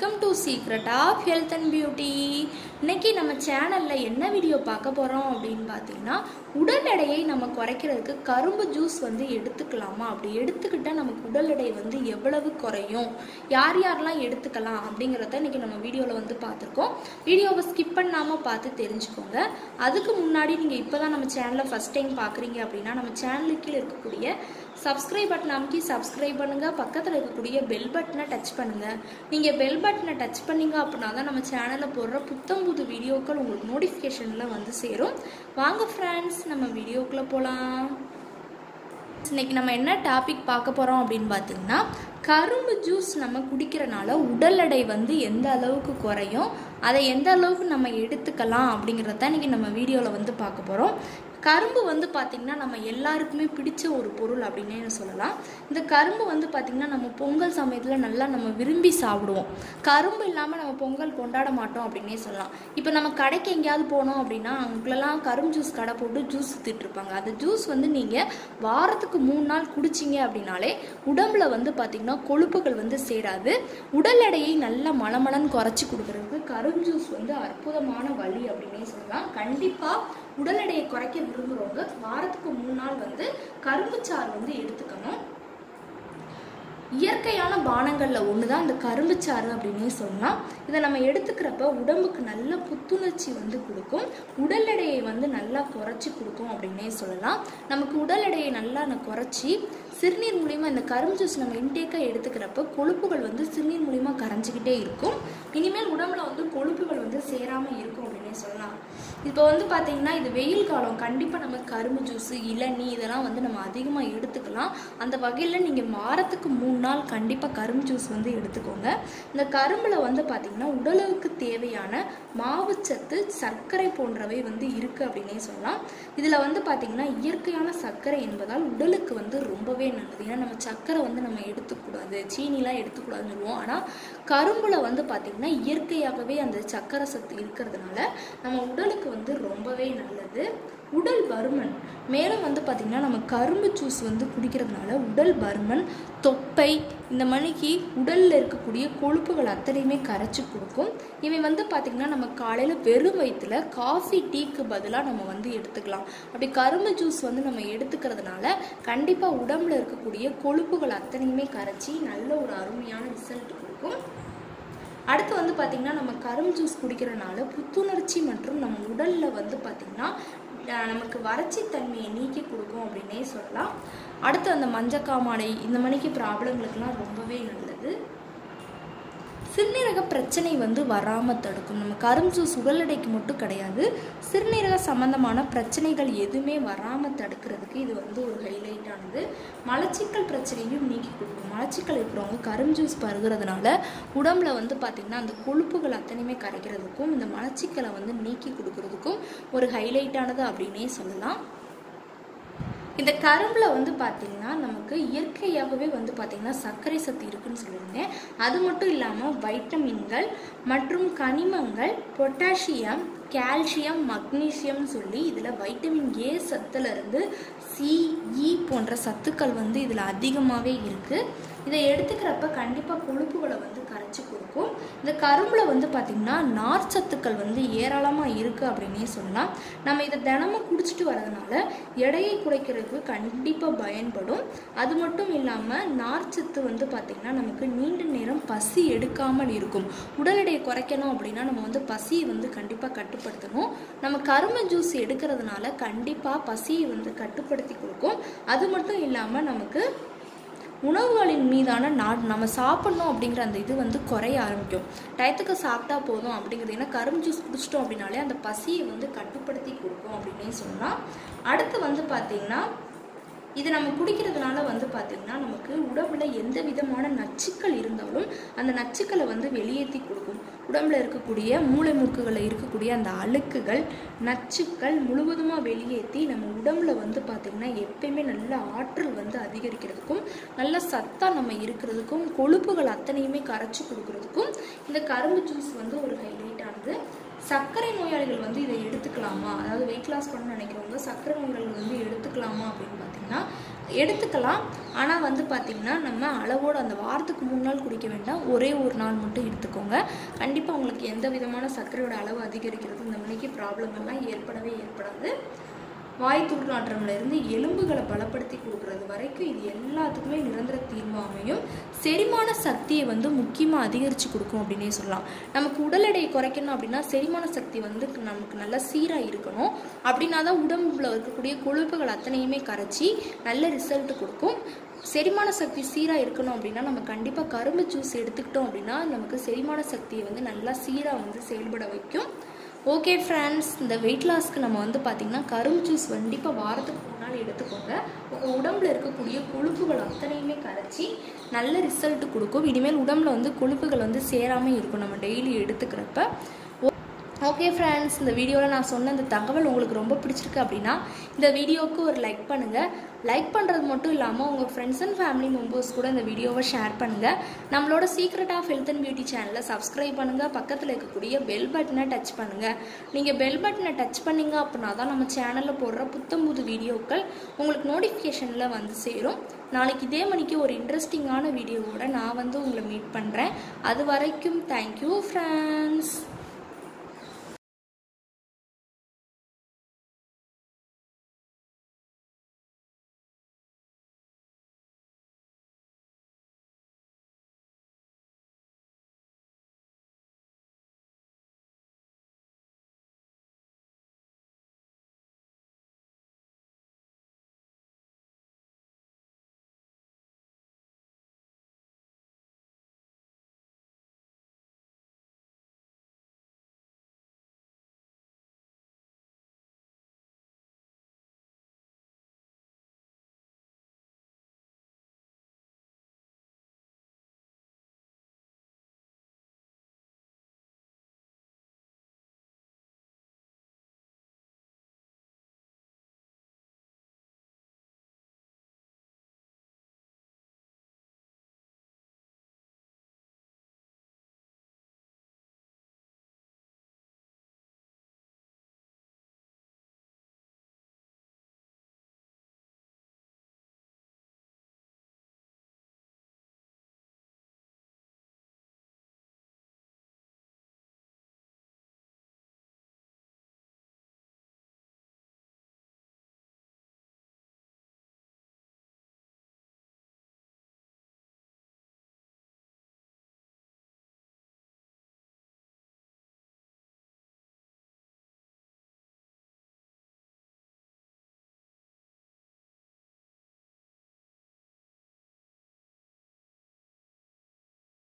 welcome to secret of health and beauty இன்னைக்கு நம்ம சேனலில் என்ன வீடியோ பார்க்க போகிறோம் அப்படின்னு பார்த்தீங்கன்னா உடல் எடையை நம்ம குறைக்கிறதுக்கு கரும்பு ஜூஸ் வந்து எடுத்துக்கலாமா அப்படி எடுத்துக்கிட்டால் நமக்கு உடல் எடை வந்து எவ்வளவு குறையும் யார் யாரெல்லாம் எடுத்துக்கலாம் அப்படிங்கிறத இன்னைக்கு நம்ம வீடியோவில் வந்து பார்த்துருக்கோம் வீடியோவை ஸ்கிப் பண்ணாமல் பார்த்து தெரிஞ்சுக்கோங்க அதுக்கு முன்னாடி நீங்கள் இப்போ தான் நம்ம சேனலை ஃபஸ்ட் டைம் பார்க்குறீங்க அப்படின்னா நம்ம சேனலுக்கு கீழே இருக்கக்கூடிய சப்ஸ்கிரைப் பட்டன் அமைக்கி சப்ஸ்கிரைப் பண்ணுங்கள் பக்கத்தில் இருக்கக்கூடிய பெல் பட்டனை டச் பண்ணுங்கள் நீங்கள் பெல் பட்டனை டச் பண்ணீங்க அப்படின்னா தான் நம்ம சேனலில் போடுற புத்தம் புது வீடியோக்கள் உங்களுக்கு நோட்டிஃபிகேஷனில் வந்து சேரும் வாங்க ஃப்ரெண்ட்ஸ் நம்ம வீடியோக்குள்ளே போகலாம் இன்னைக்கு நம்ம என்ன டாபிக் பார்க்க போகிறோம் அப்படின்னு பார்த்தீங்கன்னா கரும்பு ஜூஸ் நம்ம குடிக்கிறனால உடல் எடை வந்து எந்த அளவுக்கு குறையும் அதை எந்த அளவுக்கு நம்ம எடுத்துக்கலாம் அப்படிங்கிறத தான் இன்றைக்கி நம்ம வீடியோவில் வந்து பார்க்க போகிறோம் கரும்பு வந்து பார்த்திங்கன்னா நம்ம எல்லாருக்குமே பிடிச்ச ஒரு பொருள் அப்படின்னே சொல்லலாம் இந்த கரும்பு வந்து பார்த்திங்கன்னா நம்ம பொங்கல் சமயத்தில் நல்லா நம்ம விரும்பி சாப்பிடுவோம் கரும்பு இல்லாமல் நம்ம பொங்கல் கொண்டாட மாட்டோம் அப்படின்னே சொல்லலாம் இப்போ நம்ம கடைக்கு எங்கேயாவது போனோம் அப்படின்னா அங்கெல்லாம் கரும்பு ஜூஸ் கடை போட்டு ஜூஸ் வித்துட்டு இருப்பாங்க அந்த ஜூஸ் வந்து நீங்கள் வாரத்துக்கு மூணு நாள் குடிச்சிங்க அப்படின்னாலே உடம்புல வந்து பார்த்திங்கன்னா கொழுப்புகள் வந்து சேராது உடல் எடையை நல்லா மலமலன்னு குறைச்சி கொடுக்குறதுக்கு கரும்பு ஜூஸ் வந்து அற்புதமான வழி அப்படின்னே சொல்லலாம் கண்டிப்பாக உடல் எடையை குறைக்க விரும்புகிறவங்க வாரத்துக்கு மூணு நாள் வந்து கரும்புச்சாறு வந்து எடுத்துக்கணும் இயற்கையான பானங்களில் ஒன்று தான் இந்த கரும்புச்சாறு அப்படின்னே சொல்லலாம் இதை நம்ம எடுத்துக்கிறப்ப உடம்புக்கு நல்ல புத்துணர்ச்சி வந்து கொடுக்கும் உடல் எடையை வந்து நல்லா குறைச்சி கொடுக்கும் அப்படின்னே சொல்லலாம் நமக்கு உடல் எடையை நல்லா குறைச்சி சிறுநீர் மூலிமா இந்த கரும்பு ஜூஸ் நம்ம இன்டேக்காக எடுத்துக்கிறப்ப கொழுப்புகள் வந்து சிறுநீர் மூலிமா கரைஞ்சிக்கிட்டே இருக்கும் இனிமேல் உடம்புல வந்து கொழுப்புகள் வந்து சேராமல் இருக்கும் அப்படின்னே சொல்லலாம் இப்போ வந்து பார்த்தீங்கன்னா இது வெயில் காலம் கண்டிப்பாக நம்ம கரும்பு ஜூஸு இளநீ இதெல்லாம் வந்து நம்ம அதிகமாக எடுத்துக்கலாம் அந்த வகையில் நீங்கள் வாரத்துக்கு மூணு நாள் கண்டிப்பாக கரும்பு ஜூஸ் வந்து எடுத்துக்கோங்க இந்த கரும்பில் வந்து பார்த்திங்கன்னா உடலுக்கு தேவையான மாவுச்சத்து சர்க்கரை போன்றவை வந்து இருக்குது அப்படின்னே சொல்லலாம் இதில் வந்து பார்த்திங்கன்னா இயற்கையான சர்க்கரை என்பதால் உடலுக்கு வந்து ரொம்பவே நல்லது ஏன்னா நம்ம சர்க்கரை வந்து நம்ம எடுத்துக்கூடாது சீனிலாம் எடுத்துக்கூடாதுன்னு சொல்லுவோம் ஆனால் கரும்பில் வந்து பார்த்திங்கன்னா இயற்கையாகவே அந்த சர்க்கரை சத்து இருக்கிறதுனால நம்ம உடலுக்கு வந்து ரொம்பவே நல்லது உடல் பருமன் மேலும் வந்து பார்த்திங்கன்னா நம்ம கரும்பு ஜூஸ் வந்து குடிக்கிறதுனால உடல் பருமன் தொப்பை இந்த மணிக்கு உடலில் இருக்கக்கூடிய கொழுப்புகள் அத்தனையுமே கரைச்சி கொடுக்கும் இவை வந்து பார்த்திங்கன்னா நம்ம காலையில் வெறும் வயிற்றுல காஃபி டீக்கு பதிலாக நம்ம வந்து எடுத்துக்கலாம் அப்படி கரும்பு ஜூஸ் வந்து நம்ம எடுத்துக்கிறதுனால கண்டிப்பாக உடம்புல இருக்கக்கூடிய கொழுப்புகள் அத்தனையுமே கரைச்சி நல்ல ஒரு அருமையான ரிசல்ட் கொடுக்கும் அடுத்து வந்து பார்த்திங்கன்னா நம்ம கரும்பு ஜூஸ் குடிக்கிறனால புத்துணர்ச்சி மற்றும் நம்ம உடலில் வந்து பார்த்திங்கன்னா நமக்கு வறட்சி தன்மையை நீக்கி கொடுக்கும் அப்படின்னே சொல்லலாம் அடுத்து அந்த மஞ்சக்காமாலை இந்த மணிக்கு ப்ராப்ளங்களுக்கெல்லாம் ரொம்பவே நல்லது சிறுநீரக பிரச்சனை வந்து வராமல் தடுக்கும் நம்ம கரும் ஜூஸ் உடல் எடைக்கு மட்டும் கிடையாது சிறுநீரக சம்பந்தமான பிரச்சனைகள் எதுவுமே வராமல் தடுக்கிறதுக்கு இது வந்து ஒரு ஹைலைட் ஆனது மலச்சிக்கல் பிரச்சனையும் நீக்கி கொடுக்கும் மலச்சிக்கல் இருக்கிறவங்க கரும் ஜூஸ் பருகிறதுனால உடம்புல வந்து பார்த்திங்கன்னா அந்த கொழுப்புகள் அத்தனையுமே கரைக்கிறதுக்கும் இந்த மலச்சிக்கலை வந்து நீக்கி கொடுக்கறதுக்கும் ஒரு ஹைலைட்டானது அப்படின்னே சொல்லலாம் இந்த கரும்பில் வந்து பார்த்திங்கன்னா நமக்கு இயற்கையாகவே வந்து பார்த்திங்கன்னா சர்க்கரை சத்து இருக்குன்னு சொல்லியிருந்தேன் அது மட்டும் இல்லாமல் வைட்டமின்கள் மற்றும் கனிமங்கள் பொட்டாசியம் கால்சியம் மக்னீசியம்னு சொல்லி இதில் வைட்டமின் ஏ சத்துலேருந்து சி இ போன்ற சத்துக்கள் வந்து இதில் அதிகமாகவே இருக்குது இதை எடுத்துக்கிறப்ப கண்டிப்பாக கொழுப்புகளை வந்து கரைச்சி கொடுக்கும் இந்த கரும்பில் வந்து பார்த்திங்கன்னா நார் சத்துக்கள் வந்து ஏராளமாக இருக்குது அப்படின்னே சொல்லலாம் நம்ம இதை தினமும் குடிச்சிட்டு வரதுனால எடையை குறைக்கிறதுக்கு கண்டிப்பாக பயன்படும் அது மட்டும் இல்லாமல் நார்ச்சத்து வந்து பார்த்திங்கன்னா நமக்கு நீண்ட நேரம் பசி எடுக்காமல் இருக்கும் உடல் எடையை குறைக்கணும் அப்படின்னா நம்ம வந்து பசியை வந்து கண்டிப்பாக கட்டுப்படுத்தணும் நம்ம கரும்பு ஜூஸ் எடுக்கிறதுனால கண்டிப்பாக பசியை வந்து கட்டுப்படுத்தி கொடுக்கும் அது மட்டும் இல்லாமல் நமக்கு உணவுகளின் மீதான நா நம்ம சாப்பிட்ணும் அப்படிங்கிற அந்த இது வந்து குறைய ஆரம்பிக்கும் டயத்துக்கு சாப்பிட்டா போதும் அப்படிங்கிறது ஏன்னா கரும்பு ஜூஸ் குடிச்சிட்டோம் அப்படின்னாலே அந்த பசியை வந்து கட்டுப்படுத்தி கொடுக்கும் அப்படின்னே சொல்லலாம் அடுத்து வந்து பார்த்திங்கன்னா இது நம்ம குடிக்கிறதுனால வந்து பார்த்திங்கன்னா நமக்கு உடம்புல எந்த விதமான நச்சுக்கள் இருந்தாலும் அந்த நச்சுக்களை வந்து வெளியேற்றி கொடுக்கும் உடம்புல இருக்கக்கூடிய மூளை மூக்குகளில் இருக்கக்கூடிய அந்த அழுக்குகள் நச்சுக்கள் முழுவதுமாக வெளியேற்றி நம்ம உடம்புல வந்து பார்த்திங்கன்னா எப்பயுமே நல்ல ஆற்றல் வந்து அதிகரிக்கிறதுக்கும் நல்ல சத்தாக நம்ம இருக்கிறதுக்கும் கொழுப்புகள் அத்தனையுமே கரைச்சி கொடுக்கறதுக்கும் இந்த கரும்பு ஜூஸ் வந்து ஒரு ஹைலைட் ஆனது சர்க்கரை நோயாளிகள் வந்து இதை எடுத்துக்கலாமா அதாவது வெயிட் லாஸ் பண்ண நினைக்கிறவங்க சர்க்கரை நோயாளிகள் வந்து எடுத்துக்கலாமா அப்படின்னு பார்த்தீங்கன்னா எடுத்துக்கலாம் ஆனால் வந்து பார்த்திங்கன்னா நம்ம அளவோட அந்த வாரத்துக்கு மூணு நாள் குடிக்க வேண்டாம் ஒரே ஒரு நாள் மட்டும் எடுத்துக்கோங்க கண்டிப்பாக உங்களுக்கு எந்த விதமான சர்க்கரையோட அளவு அதிகரிக்கிறது இந்த மணிக்கு ப்ராப்ளம் எல்லாம் ஏற்படவே ஏற்படாது வாய் துர்நாற்றம்ல இருந்து எலும்புகளை பலப்படுத்தி கொடுக்கறது வரைக்கும் இது எல்லாத்துக்குமே நிரந்தர தீர்வு அமையும் செரிமான சக்தியை வந்து முக்கியமாக அதிகரித்து கொடுக்கும் அப்படின்னே சொல்லலாம் நமக்கு உடல் எடையை குறைக்கணும் அப்படின்னா செரிமான சக்தி வந்து நமக்கு நல்லா சீராக இருக்கணும் அப்படின்னா தான் உடம்புல இருக்கக்கூடிய கொழுப்புகள் அத்தனையுமே கரைச்சி நல்ல ரிசல்ட் கொடுக்கும் செரிமான சக்தி சீராக இருக்கணும் அப்படின்னா நம்ம கண்டிப்பாக கரும்பு ஜூஸ் எடுத்துக்கிட்டோம் அப்படின்னா நமக்கு செரிமான சக்தியை வந்து நல்லா சீராக வந்து செயல்பட வைக்கும் ஓகே ஃப்ரெண்ட்ஸ் இந்த வெயிட் லாஸ்க்கு நம்ம வந்து பார்த்திங்கன்னா கரும்பு ஜூஸ் கண்டிப்பாக வாரத்துக்கு மூணு நாள் எடுத்துக்கோங்க உங்கள் உடம்புல இருக்கக்கூடிய கொழுப்புகள் அத்தனையுமே கரைச்சி நல்ல ரிசல்ட் கொடுக்கும் இனிமேல் உடம்புல வந்து கொழுப்புகள் வந்து சேராமல் இருக்கும் நம்ம டெய்லி எடுத்துக்கிறப்ப ஓகே ஃப்ரெண்ட்ஸ் இந்த வீடியோவில் நான் சொன்ன இந்த தகவல் உங்களுக்கு ரொம்ப பிடிச்சிருக்கு அப்படின்னா இந்த வீடியோவுக்கு ஒரு லைக் பண்ணுங்கள் லைக் பண்ணுறது மட்டும் இல்லாமல் உங்கள் ஃப்ரெண்ட்ஸ் அண்ட் ஃபேமிலி மெம்பர்ஸ் கூட இந்த வீடியோவை ஷேர் பண்ணுங்கள் நம்மளோட secret of health and beauty சேனலை சப்ஸ்கிரைப் பண்ணுங்கள் பக்கத்தில் இருக்கக்கூடிய பெல் பட்டனை டச் பண்ணுங்கள் நீங்கள் பெல் பட்டனை டச் பண்ணீங்க அப்படின்னா தான் நம்ம சேனலில் போடுற புத்தம் புது வீடியோக்கள் உங்களுக்கு நோட்டிஃபிகேஷனில் வந்து சேரும் நாளைக்கு இதே மணிக்கு ஒரு இன்ட்ரெஸ்டிங்கான வீடியோவோட நான் வந்து உங்களை மீட் பண்ணுறேன் அது வரைக்கும் தேங்க்யூ ஃப்ரெண்ட்ஸ்